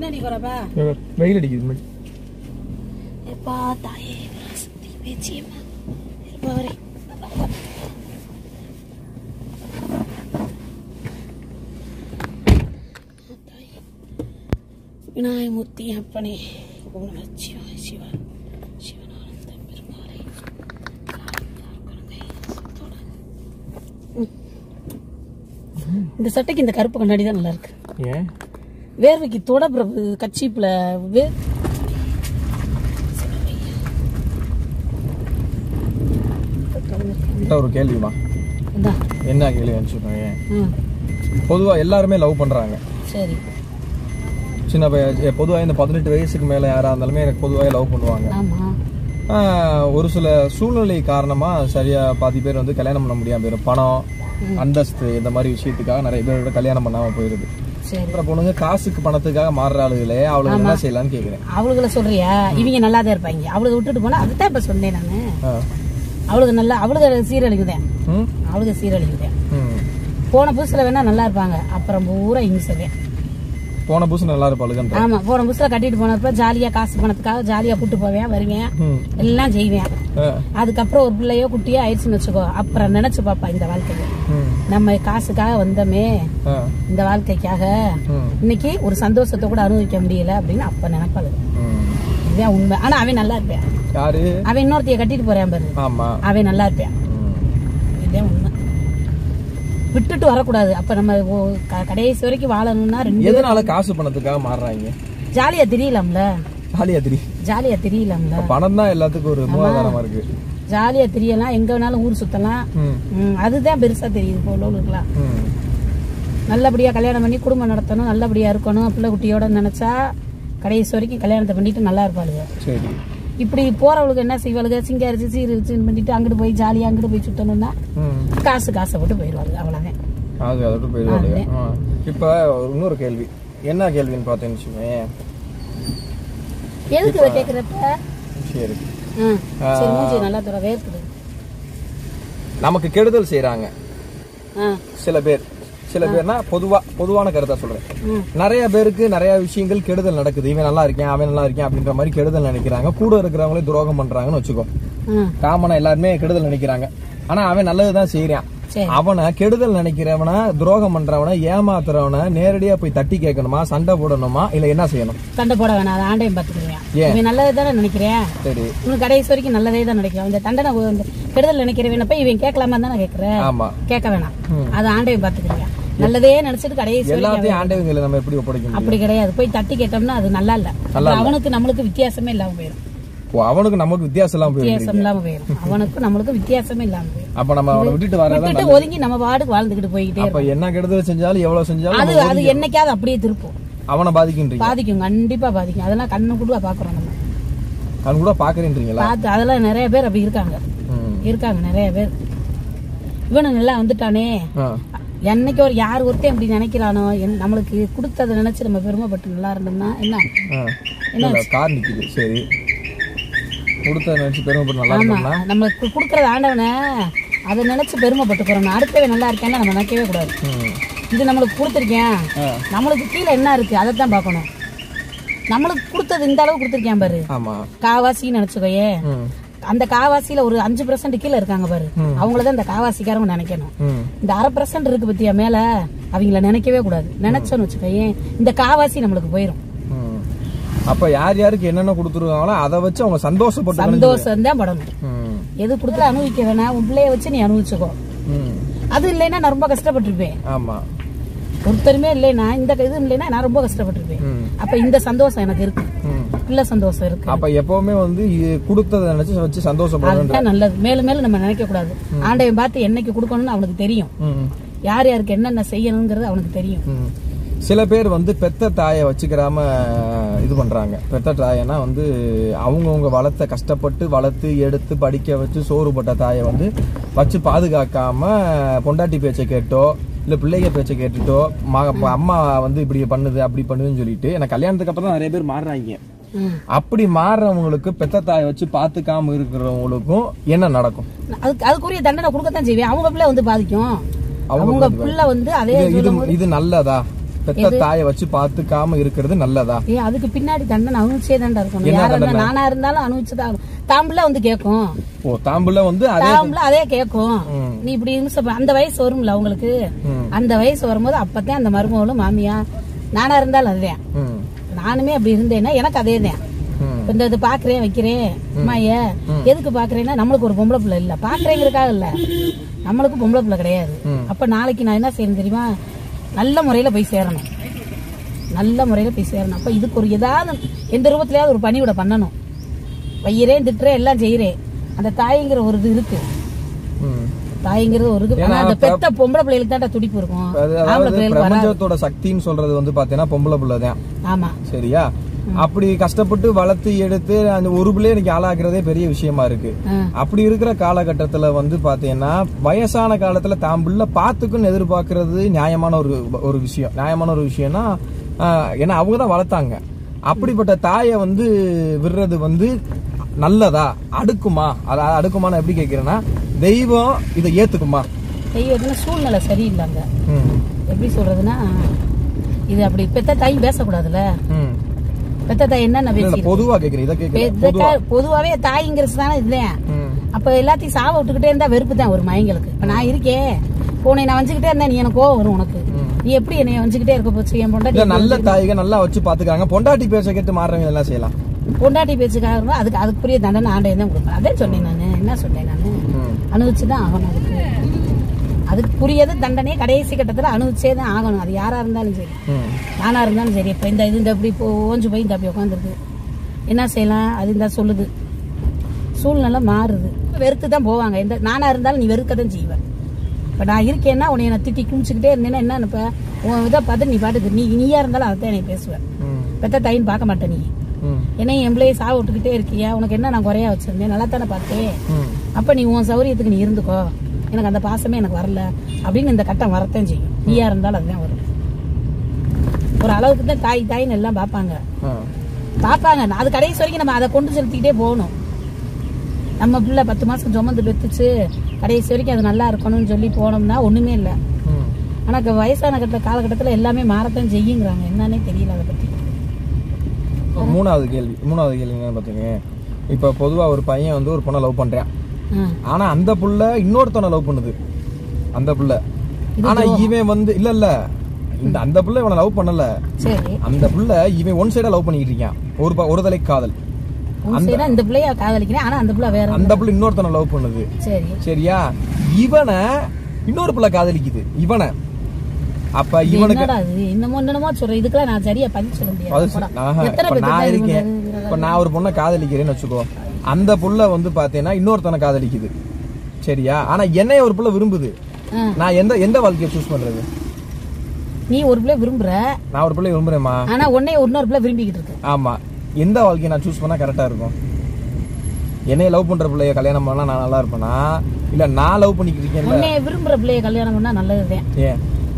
என்ன நீ குறப்பா வெயில் அடிக்குது முன்னாடி. எப்பா தாயே சக்தி பேச்சியம்மா எப்பா வரே தாயே விநாயகமூர்த்தி அப்பனே ஓம் நம சிவாய சிவா சிவனானந்த பெருமாளை இந்த சட்டைக்கு இந்த கருப்பு கண்ணாடி தான் நல்லா இருக்கு ஏன் வேர்வைக்கு தொட பிரபு கட்சிப்புல வே கிட்ட ஒரு கேள்விமா இந்தா. என்ன கேள்வி வச்சுக்கோங்க ம், பொதுவா எல்லாருமே லவ் பண்றாங்க சரி சின்ன பைய பொதுவா இந்த பதினெட்டு வயசுக்கு மேல யாரா இருந்தாலுமே எனக்கு பொதுவாக லவ் பண்ணுவாங்க ஆமா ஆஹ், ஒரு சில சூழ்நிலை காரணமா சரியா பாதி பேர் வந்து கல்யாணம் பண்ண முடியாம போயிடும் பணம் அந்தஸ்து இந்த மாதிரி விஷயத்துக்காக நிறைய பேரோட கல்யாணம் பண்ணாம போயிருது சரி அப்புறம் பொண்ணுங்க காசுக்கு பணத்துக்காக மாறுற ஆளுகளே அவளுக்கு என்ன செய்யலாம்னு கேக்குறேன் அவளுகளை சொல்றியா இவங்க நல்லா தான் இருப்பாங்க அவளுக்கு விட்டுட்டு போனா அதுதான் இப்ப சொன்னேன் நானு ஆ. அவளுக்கு நல்லா அவளுக்கு சீரழிக்குதேன் ம்? அவளுக்கு சீரழிக்குதேன் ம். போன புதுசுல வேணா நல்லா இருப்பாங்க அப்புறம் பூரா இங்கிசதேன் போன புதுசு நல்லா இருப்பாளுகன்ற ஆமா போன புதுசுல கட்டிட்டு போனப்ப ஜாலியா காசு பணத்துக்காக ஜாலியா கூட்டு போவேன் வருவேன் ம். எல்லாம் செய்வேன் ஆ. அதுக்கப்புறம் ஒரு பிள்ளையோ குட்டியோ ஆயிடுச்சுன்னு வச்சுக்கோ அப்புறம் நினைச்சு பாப்பா இந்த வாழ்க்கையை ம். நம்ம காசுக்காக வந்தோமே ஆ. இந்த வாழ்க்கைக்காக ம். இன்னைக்கு ஒரு சந்தோஷத்தை கூட அனுபவிக்க முடியல அப்படின்னு அப்ப நினைப்பாரு ம். இதுதான் உண்மை ஆனா அவன் நல்லா இருப்பான் யாரு அவன் இன்னொருத்தைய கட்டிட்டு போறான் பாரு ஆமா அவன் நல்லா இருப்பான் ம். இதுதான் உண்மை விட்டுட்டு வரக்கூடாது அப்ப நம்ம ஓ- க- கடைசி வரைக்கும் வாழணும்னா ரெண்டு எதனால காசு பணத்துக்காக மாறுறாங்க ஜாலியா தெரியலாம்ல ஜாலியா திரி ஜாலியா தெரியலாம்ல பணம் தான் எல்லாத்துக்கும் ஒரு மூலாதாரமா இருக்கு ஜாலியா தெரியலாம் எங்க வேணாலும் ஊர் சுத்தலாம் ம். ம், அதுதான் பெருசா தெரியுது இப்போ உள்ளவங்களுக்குலாம் ம். நல்லபடியா கல்யாணம் பண்ணி குடும்பம் நடத்தணும் நல்லபடியா இருக்கணும் பிள்ளை குட்டியோட நினைச்சா கடைசி வரைக்கும் கல்யாணத்தை பண்ணிட்டு நல்லா இருப்பாளுங்க சரி இப்படி போறவளுக்கு என்ன செய்வாளுங்க சிங்காரிச்சு சீரிச்சு பண்ணிட்டு அங்கிட்டு போய் ஜாலியா அங்கிட்டு போய் சுத்தணும்னா ம். காசு காசைப்பட்டு போயிடுவாங்க அவ்வளவுதான் அது அதோட போயிடுவாங்க ஆ. இப்ப ஒரு இன்னொரு கேள்வி என்ன கேள்வின்னு பார்த்தேன்னு வச்சுக்கோங்க எதுக்கு இதை கேக்குறப்ப சரி ம், சரி மூஞ்சி நல்லா தூர வேர்க்குது நமக்கு கெடுதல் செய்றாங்க ஆ, சில பேர் சில பேர்னா பொதுவா பொதுவான கருத்தா சொல்றேன் ம். நிறைய பேருக்கு நிறைய விஷயங்கள் கெடுதல் நடக்குது இவன் நல்லா இருக்கேன் அவன் நல்லா இருக்கேன் அப்படின்ற மாதிரி கெடுதல் நினைக்கிறாங்க கூட இருக்கிறவங்களே துரோகம் பண்றாங்கன்னு வச்சுக்கோ ம், காமனா எல்லாருமே கெடுதல் நினைக்கிறாங்க ஆனா அவன் நல்லதுதான் செய்யறான் சரி அவனை கெடுதல் நினைக்கிறவன துரோகம் பண்றவன ஏமாத்துறவன நேரடியா போய் தட்டி கேட்கணுமா சண்டை போடணுமா இல்ல என்ன செய்யணும் சண்டை போட வேணாம் அதை ஆண்டையும் பார்த்துக்குவேன் ஏன்? இவன் நல்லது தானே நினைக்கிறேன் சரி உனக்கு கடைசி வரைக்கும் நல்லதே தான் நினைக்கிறேன் இந்த தண்டனை ஒ- இந்த கெடுதல் நினைக்கிறவன போய் இவன் கேட்கலாமா தானே கேட்கறேன் ஆமா கேட்க வேணாம் அது ஆண்டையும் பார்த்துக்குவேன் நல்லதே நினைச்சிட்டு கடைசி வரைக்கும் எல்லாத்தையும் ஆண்டவங்களை நம்ம எப்படி ஒப்படைக்க முடியும் அப்படி கிடையாது போய் தட்டி கேட்டோம்னா அது நல்லா இல்ல அப்புறம் அவனுக்கு நம்மளுக்கு வித்தியாசமே இல்லாம போயிடும் ஓ, அவனுக்கு நமக்கு வித்தியாசம் எல்லாம் போயிருக்கு வித்தியாசம் இல்லாம போயிடும் அவனுக்கு நம்மளுக்கு வித்தியாசமே இல்லாம போயிடும் அப்ப நம்ம அவனை விட்டுட்டு வரதான் விட்டுட்டு ஒதுங்கி நம்ம பாட்டுக்கு வாழ்ந்துகிட்டு போயிட்டே அப்ப என்ன கெடுதல் செஞ்சாலும் எவ்வளவு செஞ்சாலும் அது அது என்னைக்காவது அப்படியே திருப்போம் அவனை பாதிக்கின்றீங்க பாதிக்கும் கண்டிப்பா பாதிக்கும் அதெல்லாம் கண்ணு கூட பாக்குறோம் நம்ம அவன் கூட பாக்குறீன்றீங்களா பார்த்து அதெல்லாம் நிறைய பேர் அப்படி இருக்காங்க ம். இருக்காங்க நிறைய பேர் இவனு நல்லா வந்துட்டானே ஆ. என்னைக்கு ஒரு யார் ஒருத்தன் இப்படி நினைக்கிறானோ என்- நம்மளுக்கு கொடுத்ததை நினைச்சு நம்ம பெருமைப்பட்டு நல்லா இருந்தோம்னா என்ன ஆ. இல்ல, கார் நிக்குது சரி கொடுத்த நினைச்சு பெருமைப்பட்டு நல்லா இருந்தோம்னா நம்மளுக்கு கொடுக்கறது ஆண்டவனை அதை நினைச்சு பெருமைப்பட்டுக்கிறோம் அடுத்தவன் நல்லா இருக்கான்னு நம்ம நினைக்கவே கூடாது ம். இது நம்மளுக்கு கொடுத்துருக்கேன் ஆ. நம்மளுக்கு கீழே என்ன இருக்கு அதை தான் பார்க்கணும் நம்மளுக்கு கொடுத்தது இந்த அளவு கொடுத்துருக்கேன் பாரு ஆமா காவாசின்னு நினைச்சுக்கோயே ம். அந்த காவாசியில ஒரு அஞ்சு பர்சன்ட் கீழே இருக்காங்க பாரு அவங்களதான் இந்த காவாசிக்காரங்க நினைக்கணும் ம். இந்த அரை பர்சன்ட் இருக்கு பத்தியா மேல அவங்கள நினைக்கவே கூடாது நினைச்சோன்னு வச்சுக்கோயேன் இந்த காவாசி நம்மளுக்கு போயிடும் ம். அப்ப யார் யாருக்கு என்னென்ன கொடுத்துருக்காங்களோ அதை வச்சு அவங்க சந்தோஷப்பட்டு சந்தோஷம் தான் படணும் ம். எது கொடுத்து அனுபவிக்க வேணாம் உன் பிள்ளைய வச்சு நீ அனுபவிச்சுக்கோ ம். அது இல்லைன்னா நான் ரொம்ப கஷ்டப்பட்டிருப்பேன் ஆமா ஒருத்தருமே இல்லைன்னா இந்த இது இல்லைன்னா நான் ரொம்ப கஷ்டப்பட்டிருப்பேன் ம். அப்ப இந்த சந்தோஷம் எனக்கு இருக்கு ம். பிள்ளை சந்தோஷம் இருக்கு அப்ப எப்பவுமே வந்து இது கொடுத்ததை நினைச்சு வச்சு சந்தோஷப்படணும் அதுதான் நல்லது மேலும் மேலும் நம்ம நினைக்க கூடாது ஆண்டவன் பார்த்து என்னைக்கு கொடுக்கணும்னு அவனுக்கு தெரியும் ம். யார் யாருக்கு என்னென்ன செய்யணுங்கிறது அவனுக்கு தெரியும் ம். சில பேர் வந்து பெத்த தாயை வச்சுக்கிறாம இது பண்றாங்க பெத்த தாயனா வந்து அவங்கவுங்க வளர்த்த கஷ்டப்பட்டு வளர்த்து எடுத்து படிக்க வச்சு சோறு போட்ட தாயை வந்து வச்சு பாதுகாக்காம பொண்டாட்டி பேச்சை கேட்டோ இல்ல பிள்ளைங்க பேச்சை கேட்டுட்டோ ம- அம்மா வந்து இப்படி பண்ணுது அப்படி பண்ணுதுன்னு சொல்லிட்டு எனக்கு கல்யாணத்துக்கு அப்புறம் தான் நிறைய பேர் மாறுறாங்க ம். அப்படி மாறுறவங்களுக்கு பெத்த தாயை வச்சு பாத்துக்காம இருக்கிறவங்களுக்கும் என்ன நடக்கும் அதுக்கு அதுக்குரிய தண்டனை கொடுக்கத்தான் செய்வேன் அவங்க பிள்ளை வந்து பாதிக்கும் அவங்க அவங்க பிள்ளை வந்து அதே இது இது இது நல்லதா பெத்த தாயை வச்சு பார்த்துக்காம இருக்கிறது நல்லதா ஏ அதுக்கு பின்னாடி தண்டனை அனுபவிச்சே தான்டா இருக்கணும் என்ன யாரா இருந்தா தண்டனை? நானா இருந்தாலும் அனுபவிச்சுதான் தாம்புல வந்து கேட்கும் ஓ தாம்புல வந்து அதே தாம்புல அதே கேட்கும் ம். நீ இப்படி இருந்து அந்த வயசு வரும்ல அவங்களுக்கு ம். அந்த வயசு வரும்போது அப்பதான் அந்த மருமகளும் மாமியா நானா இருந்தாலும் அதுதான் ம், நானுமே அப்படி இருந்தேன்னா எனக்கு அதே தான் ம், இப்ப இந்த இது பாக்குறேன் வைக்கிறேன் அம்மாய எதுக்கு பாக்குறேன்னா நம்மளுக்கு ஒரு பொம்பளை பிள்ளை இல்ல பாக்குறேங்கிறதுக்காக இல்ல நம்மளுக்கு பொம்பளை பிள்ளை கிடையாது ம். அப்ப நாளைக்கு நான் என்ன செய்யணும் தெரியுமா நல்ல முறையில போய் சேரணும் நல்ல முறையில போய் சேரணும் அப்ப இதுக்கு ஒரு ஏதாவது எந்த ரூபத்திலயாவது ஒரு பணிவிட பண்ணணும் வையிறேன் திட்டுறேன் எல்லாம் செய்யறேன் அந்த தாய்ங்கிற ஒரு இது இருக்கு ம். தாய்ங்கிறது ஒரு இது ஆனா அந்த பெத்த பொம்பளை பிள்ளைகளுக்கு தான் துடிப்பு இருக்கும் அது- ஆம்பளை அதாவது பிள்ளைகளுக்கு வராது பிரபஞ்சத்தோட சக்தின்னு சொல்றது வந்து பாத்தீங்கன்னா பொம்பளை பிள்ளை தான் ஆமா சரியா அப்படி கஷ்டப்பட்டு வளர்த்து எடுத்து அந்த ஒரு பிள்ளை இன்னைக்கு ஆளாக்குறதே பெரிய விஷயமா இருக்கு ஆ. அப்படி இருக்கிற காலகட்டத்துல வந்து பாத்தீங்கன்னா வயசான காலத்துல தான் பிள்ளை பாத்துக்குன்னு எதிர்பார்க்கறது நியாயமான ஒரு ஒரு விஷயம் நியாயமான ஒரு விஷயம்னா ஆஹ், ஏன்னா அவங்க தான் வளர்த்தாங்க அப்படிப்பட்ட தாயை வந்து விடுறது வந்து நல்லதா அடுக்குமா அதாவது அடுக்குமா எப்படி கேட்கிறேன்னா தெய்வம் இதை ஏத்துக்குமா தெய்வத்துல சூழ்நிலை சரியில்லைங்க ம், எப்படி சொல்றதுன்னா இது அப்படி பெத்த தாயும் பேசக்கூடாதுல்ல ம். பெத்த தாய் என்னென்ன இல்ல, இல்ல, பேசி பொதுவா கேக்குறேன் இதை கேட்கிறேன் பெத்த தாய் பொதுவாவே தாய்ங்கிறது தானே இதுதான் ம், அப்ப எல்லாத்தையும் சாவ விட்டுக்கிட்டே இருந்தா வெறுப்பு தான் ஒரு மயங்களுக்கு இப்ப நான் இருக்கேன் உன்னை நான் வஞ்சுக்கிட்டே இருந்தா நீ எனக்கு கோவம் வரும் உனக்கு ம். நீ எப்படி என்னை வஞ்சுக்கிட்டே இருக்க போச்சு என் இல்ல பொண்டாட்டி நல்ல தாய்க நல்லா வச்சு பாத்துக்காங்க பொண்டாட்டி பேச கேட்டு மாறுறவங்க எல்லாம் செய்யலாம் பொண்டாட்டி பேச்சுக்காக இருந்தா அதுக்கு அதுக்குரிய தண்டனை ஆண்டையும் தான் கொடுப்பேன் அதே சொன்னேன் நானு என்ன சொன்னேன் நானு ம், அனுபவிச்சுதான் ஆகணும் அதுக்கு அதுக்குரியது தண்டனையே கடைசி கட்டத்துல அனுபவிச்சே தான் ஆகணும் அது யாரா இருந்தாலும் சரி ம், நானா இருந்தாலும் சரி இப்ப இந்த இது இந்த இப்படி இப்போ ஓஞ்சு போய் இந்த அப்படி உட்காந்துருக்கு என்ன செய்யலாம் அது இந்த சொல்லுது சூழ்நிலை மாறுது வெறுத்து தான் போவாங்க எந்த நானா இருந்தாலும் நீ வெறுக்க தான் செய்வேன் இப்ப நான் இருக்கேன்னா உன்னை நான் திட்டி குமிச்சுக்கிட்டே இருந்தேன்னா என்ன நினைப்ப உன் இதை பார்த்து நீ பாட்டுக்கு நீ நீயா இருந்தாலும் அதைத்தான் நீ பேசுவேன் ம், பெத்த தாயின்னு பார்க்க மாட்டேன் நீ ம், என்னையும் என் பிள்ளையை சாவ விட்டுக்கிட்டே இருக்கியா உனக்கு என்ன நான் குறையா வச்சிருந்தேன் நல்லா தானே பார்த்தேன் ம், அப்ப நீ உன் சௌரியத்துக்கு நீ இருந்துக்கோ எனக்கு அந்த பாசமே எனக்கு வரல அப்படின்னு இந்த கட்டம் வரத்தான் செய்யும் நீயா இருந்தாலும் அதுதான் வரும் ஒரு அளவுக்கு தான் தாய் தாயின்னு எல்லாம் பார்ப்பாங்க ஆ, பார்ப்பாங்க அது கடைசி வரைக்கும் நம்ம அதை கொண்டு செலுத்திக்கிட்டே போகணும் நம்ம பிள்ளை பத்து மாசம் சுமந்து பெத்துச்சு கடைசி வரைக்கும் அது நல்லா இருக்கணும்னு சொல்லி போனோம்னா ஒண்ணுமே இல்லை ம். ஆனா இப்ப வயசான கட்ட காலகட்டத்துல எல்லாமே மாறத்தான் செய்யுங்கிறாங்க என்னன்னே தெரியல அதை பத்தி மூணாவது கேள்வி மூணாவது கேள்வி என்னன்னு பாத்தீங்க இப்ப பொதுவா ஒரு பையன் வந்து ஒரு பொண்ணை லவ் பண்றான் ஆ. ஆனா அந்த புள்ள இன்னொருத்தனை லவ் பண்ணுது அந்த புள்ள இது ஆனா இவன் வந்து இல்ல இல்ல இந்த அந்த புள்ள இவனை லவ் பண்ணல சரி அந்த புள்ள இவன் ஒன் சைடா லவ் பண்ணிட்டு இருக்கான் ஒரு ப- ஒரு தலை காதல் உன் சைடா இந்த பிள்ளைய காதலிக்கிறேன் ஆனா அந்த பிள்ளை வேற அந்த புள்ள இன்னொருத்தனை லவ் பண்ணுது சரி சரியா இவனை இன்னொரு புள்ள காதலிக்குது இவனை அப்ப இவனுக்கு என்னடா இது என்னமோ என்னமோ சொல்ற இதுக்கெல்லாம் நான் சரியா பதில் சொல்ல முடியாது அது போடா. ஆஹா, எத்தனை இப்ப பேருக்கு நான் தான் இது இருக்கேன் வந்து- இப்ப நான் ஒரு பொண்ணை காதலிக்கிறேன்னு வச்சுக்கோ அந்த புள்ள வந்து பாத்தீங்கன்னா இன்னொருத்தனை காதலிக்குது சரியா ஆனா என்னைய ஒரு புள்ள விரும்புது ஆ. நான் எந்த எந்த வாழ்க்கையை சூஸ் பண்றது நீ ஒரு பிள்ளை விரும்புற நான் ஒரு பிள்ளை விரும்புறேம்மா ஆனா உன்னை இன்னொரு பிள்ளை விரும்பிக்கிட்டு இருக்கு ஆமா எந்த வாழ்க்கையை நான் சூஸ் பண்ணா கரெக்டா இருக்கும் என்னைய லவ் பண்ற பிள்ளைய கல்யாணம் பண்ணா நான் நல்லா இருப்பேனா இல்ல நான் லவ் பண்ணிக்கிட்டு இருக்கேன்ல உன்னை விரும்புற பிள்ளைய கல்யாணம் பண்ணா நல்லதுதான் ஏன்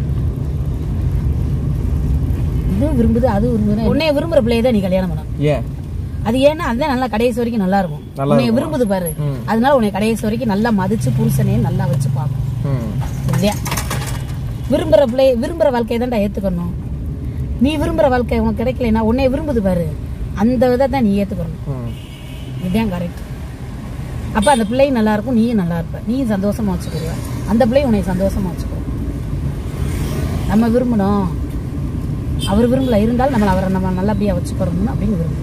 இதுவும் விரும்புது அது விரும்புது உன்னைய விரும்புற பிள்ளைய தான் நீ கல்யாணம் பண்ணணும் ஏன் அது ஏன்னா அதுதான் நல்லா கடைசி வரைக்கும் நல்லா இருக்கும் நல்லா உன்னை இருக்கும். விரும்புது பாரு ம். அதனால உன்னை கடைசி வரைக்கும் நல்லா மதிச்சு புருஷனையும் நல்லா வச்சு பார்க்கும் ம். இதுதான் விரும்புற பிள்ளை விரும்புற வாழ்க்கையை தான்டா ஏத்துக்கணும் நீ விரும்புற வாழ்க்கை உனக்கு கிடைக்கலனா உன்னை விரும்புது பாரு அந்த விதை தான் நீ ஏத்துக்கணும் ம். இதுதான் கரெக்ட் அப்ப அந்த பிள்ளையும் நல்லா இருக்கும் நீயும் நல்லா இருப்ப நீயும் சந்தோஷமா வச்சுக்கிடுவ அந்த பிள்ளையும் உன்னை சந்தோஷமா வச்சுக்கோ நம்ம விரும்பணும் அவர் விரும்பல இருந்தாலும் நம்மள அவரை நம்ம நல்லபடியா வச்சுக்கிறோம் அப்படின்னு விரும்பும்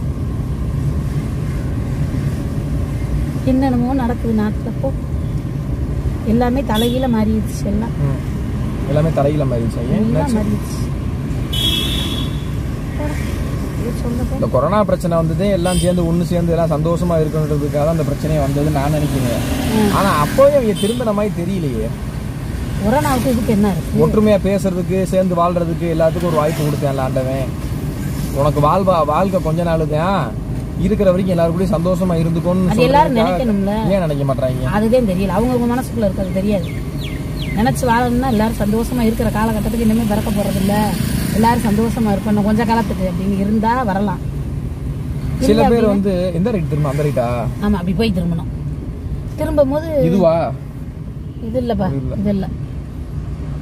என்னென்னமோ நடக்குது நாட்டுல போ எல்லாமே தலைகீழ மாறிடுச்சு எல்லாம் ம். எல்லாமே தலையில மாறிடுச்சு ஏன் எல்லாம் என்னாச்சு? மாறிடுச்சு போடா. ஏதோ சொல்ல போ. இந்த கொரோனா பிரச்சனை வந்ததே எல்லாம் சேர்ந்து ஒண்ணு சேர்ந்து எல்லாம் சந்தோஷமா இருக்கணுன்றதுக்காக தான் அந்த பிரச்சனை வந்ததுன்னு நான் நினைக்கிறேன் ம். ஆனா அப்போயும் அவங்க திரும்பின மாதிரி தெரியலையே கொரோனாவுக்கு இதுக்கு என்ன இருக்கு ஒற்றுமையா பேசுறதுக்கு சேர்ந்து வாழ்றதுக்கு எல்லாத்துக்கும் ஒரு வாய்ப்பு கொடுத்தேன் ஆண்டவன் உனக்கு வாழ்வா வாழ்க்கை கொஞ்ச நாள் தான் இருக்கிற வரைக்கும் எல்லாரும் கூடயும் சந்தோஷமா இருந்துக்கோன்னு அது எல்லாரும் சொல்றதுக்காக நினைக்கணும்ல ஏன் நினைக்க மாட்டாங்க அதுதான் தெரியல அவங்கவுங்க மனசுக்குள்ள இருக்கிறது தெரியாது நினைச்சு வாழணும்னா எல்லாரும் சந்தோஷமா இருக்கிற காலகட்டத்துக்கு இனிமே பிறக்க போறது இல்ல எல்லாரும் சந்தோஷமா இருக்கணும் கொஞ்ச காலத்துக்கு அப்படின்னு இருந்தா வரலாம் சில பேர் வந்து எந்த ரைட் திரும்ப அந்த ரைட்டா ஆமா அப்படி போய் திரும்பணும் திரும்பும் போது இதுவா இது இல்லப்பா இது இல்ல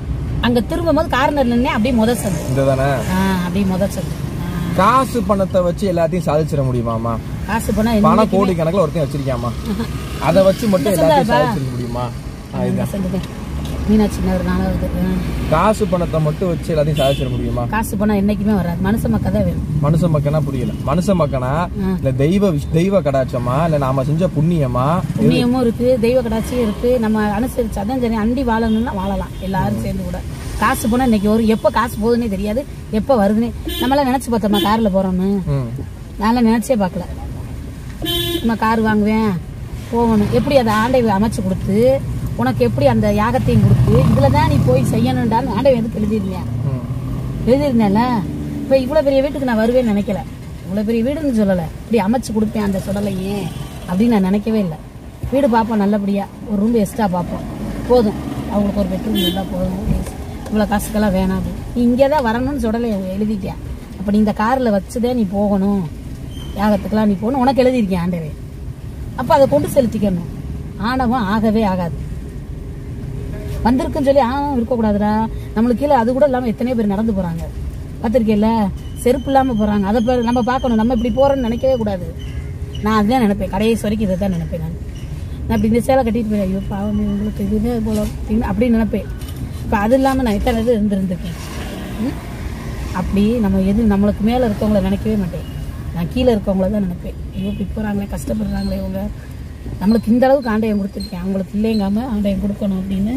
அங்க திரும்பும் போது கார்னர் நின்னே அப்படியே முத சந்து இந்த தானே ஆ, அப்படியே முத சந்து ஆ, காசு பணத்தை வச்சு எல்லாத்தையும் சாதிச்சிட முடியுமாமா காசு போனா பண கோடி கணக்குல ஒருத்தன் வச்சிருக்காமா அதை வச்சு மட்டும் எல்லாத்தையும் சாதிச்சிட முடியுமா ஆ, இந்த சந்து மீனாட்சி நகர் நாலாவது ஆ. காசு பணத்தை மட்டும் வச்சு எல்லாத்தையும் சாதிச்சிட முடியுமா காசு போனா என்னைக்குமே வராது மனுஷ மக்கள் தான் வேணும் மனுஷ மக்கனா புரியல மனுஷ மக்கனா ஆ. இல்ல தெய்வ விஷ்- தெய்வ கடாட்சமா இல்ல நாம செஞ்ச புண்ணியமா புண்ணியமும் இருக்கு தெய்வ கடாட்சியும் இருக்கு நம்ம அனுசரிச்சு அதான் சரி அண்டி வாழணும்னா வாழலாம் எல்லாரும் சேர்ந்து கூட காசு போனா இன்னைக்கு ஒரு எப்ப காசு போகுதுன்னே தெரியாது எப்ப வருதுன்னே நம்மளாம் நினைச்சு பார்த்தோமா கார்ல போறோம்னு ம். நான்லாம் நினைச்சே பார்க்கல நம்ம கார் வாங்குவேன் போகணும் எப்படி அதை ஆண்டை அமைச்சு கொடுத்து உனக்கு எப்படி அந்த யாகத்தையும் கொடுத்து இதுல தான் நீ போய் செய்யணும்டான்னு ஆண்டை எதுக்கு எழுதிருந்தேன் ம். எழுதிருந்தேன்ல இப்போ இவ்வளோ பெரிய வீட்டுக்கு நான் வருவேன்னு நினைக்கல இவ்வளோ பெரிய வீடுன்னு சொல்லலை இப்படி அமைச்சு கொடுப்பேன் அந்த சுடலையே அப்படின்னு நான் நினைக்கவே இல்லை வீடு பார்ப்போம் நல்லபடியாக ஒரு ரூம் எக்ஸ்ட்ரா பார்ப்போம் போதும் அவங்களுக்கு ஒரு பெட்ரூம் இருந்தால் போதும் இவ்வளோ காசுக்கெல்லாம் வேணாம் அப்படின்னு நீ இங்கே தான் வரணும்னு சுடலை எழுதிட்டியா அப்போ நீ இந்த காரில் வச்சுதான் நீ போகணும் யாகத்துக்கெல்லாம் நீ போகணும் உனக்கு எழுதியிருக்கேன் ஆண்டவே அப்போ அதை கொண்டு செலுத்திக்கணும் ஆணவம் ஆகவே ஆகாது வந்திருக்குன்னு சொல்லி ஆ இருக்கக்கூடாதுடா நம்மளுக்கு கீழே அது கூட இல்லாமல் எத்தனையோ பேர் நடந்து போகிறாங்க பார்த்துருக்கேல்ல செருப்பு இல்லாமல் போகிறாங்க அதை பாரு, நம்ம பார்க்கணும் நம்ம இப்படி போகிறோன்னு நினைக்கவே கூடாது நான் அதுதான் நினைப்பேன் கடைசி வரைக்கும் இதை தான் நினைப்பேன் நான் நான் இப்படி இந்த சேலை கட்டிட்டு போய் ஐயோ பாவம் உங்களுக்கு இதுவே போல அப்படின்னு அப்படி நினைப்பேன் இப்போ அது இல்லாமல் நான் எத்தனை இது இருந்திருந்திருக்கேன் ம்? அப்படி நம்ம எது நம்மளுக்கு மேலே இருக்கவங்கள நினைக்கவே மாட்டேன் நான் கீழே இருக்கவங்கள தான் நினைப்பேன் ஐயோ இப்படி போகிறாங்களே கஷ்டப்படுறாங்களே இவங்க நம்மளுக்கு இந்த அளவுக்கு ஆண்டயம் கொடுத்துருக்கேன் அவங்களுக்கு இல்லைங்காம ஆண்டயம் கொடுக்கணும் அப்படின்னு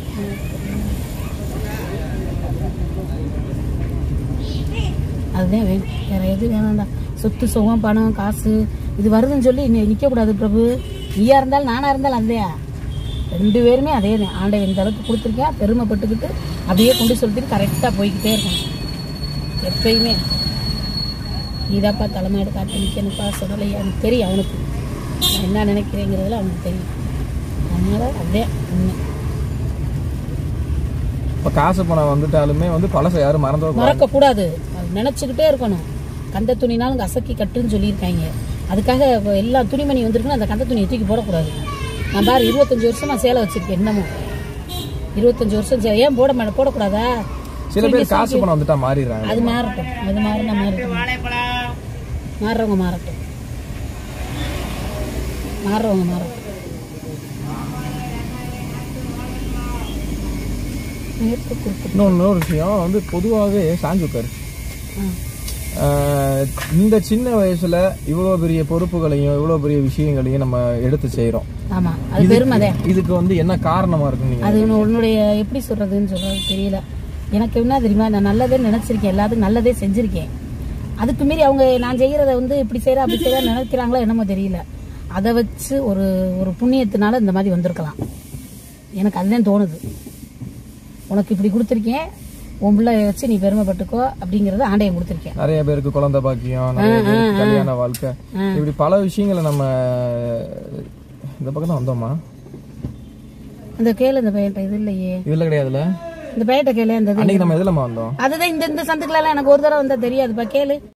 அதுதான் வேணும் வேற எது வேணாம்டா சொத்து சுகம் பணம் காசு இது வருதுன்னு சொல்லி நீ நிற்கக்கூடாது பிரபு நீயா இருந்தாலும் நானா இருந்தாலும் அதே ரெண்டு பேருமே அதே தான் ஆண்டை இந்த அளவுக்கு கொடுத்துருக்கேன் பெருமைப்பட்டுக்கிட்டு அப்படியே கொண்டு சொல்லிட்டு கரெக்டாக போய்கிட்டே இருக்கணும் எப்பயுமே நீதாப்பா தலைமையோட காத்து நிற்கணுப்பா சொல்லலை எனக்கு தெரியும் அவனுக்கு நான் என்ன நினைக்கிறேங்கிறதுல அவனுக்கு தெரியும் அதனால அப்படியே உண்மை இப்ப காசு பணம் வந்துட்டாலுமே வந்து பழசை யாரும் மறந்துட கூடாது மறக்கக்கூடாது அது நினச்சிக்கிட்டே இருக்கணும் கந்த துணினாலும் கசக்கி கட்டுன்னு சொல்லியிருக்காங்க அதுக்காக இப்போ எல்லா துணிமணி வந்திருக்குன்னா அந்த கந்த துணியை தூக்கி போடக்கூடாது நான் பாரு இருபத்தஞ்சு வருஷமா சேலை வச்சிருக்கேன் இன்னமும் இருபத்தஞ்சு வருஷம் சேலை ஏன் போட மாட்டேன் போடக்கூடாதா சில பேர் காசு பணம் வந்துட்டா மாறிடுறாங்க அது மாறட்டும் அது மாறினா மாறட்டும் மாறுறவங்க மாறட்டும் மாறுறவங்க மாறட்டும் நேர்த்து கொடுத்து இன்னொன்று ஒரு விஷயம் வந்து பொதுவாகவே சாஞ்சு உட்காரு ஆஹ் இந்த சின்ன வயசுல இவ்வளவு பெரிய பொறுப்புகளையும் இவ்வளவு பெரிய விஷயங்களையும் நம்ம எடுத்து செய்றோம் ஆமா அது பெருமைதே இதுக்கு வந்து என்ன காரணமா இருக்கு நீங்க அது உன்ன- உன்னுடைய எப்படி சொல்றதுன்னு சொல்றது தெரியல எனக்கு என்ன தெரியுமா நான் நல்லதே நினைச்சிருக்கேன் எல்லாத்துக்கும் நல்லதே செஞ்சிருக்கேன் அதுக்கு மீறி அவங்க நான் செய்யறத வந்து இப்படி செய்யற அப்படி செய்யற நினைக்கிறாங்களோ என்னமோ தெரியல அதை வச்சு ஒரு ஒரு புண்ணியத்தினால இந்த மாதிரி வந்திருக்கலாம் எனக்கு அதுதான் தோணுது உனக்கு இப்படி கொடுத்துருக்கேன் உன் பிள்ளைய வச்சு நீ பெருமைப்பட்டுக்கோ அப்படிங்கறத ஆண்டையம் கொடுத்துருக்கேன் நிறைய பேருக்கு குழந்தை பாக்கியம் நிறைய பேருக்கு கல்யாண வாழ்க்கை இப்படி பல விஷயங்களை நம்ம இந்த பக்கம் தான் வந்தோமா அந்த கேளு இந்த பையன்ட்ட இது இல்லையே இதுல கிடையாதுல இந்த பையன்ட்ட கேளு அந்த இது. அன்னைக்கு நம்ம எதுலமா வந்தோம் அதுதான் இந்த இந்த சந்துக்குள்ள எனக்கு ஒரு தடவை வந்தா தெரியாதுப்பா கேளு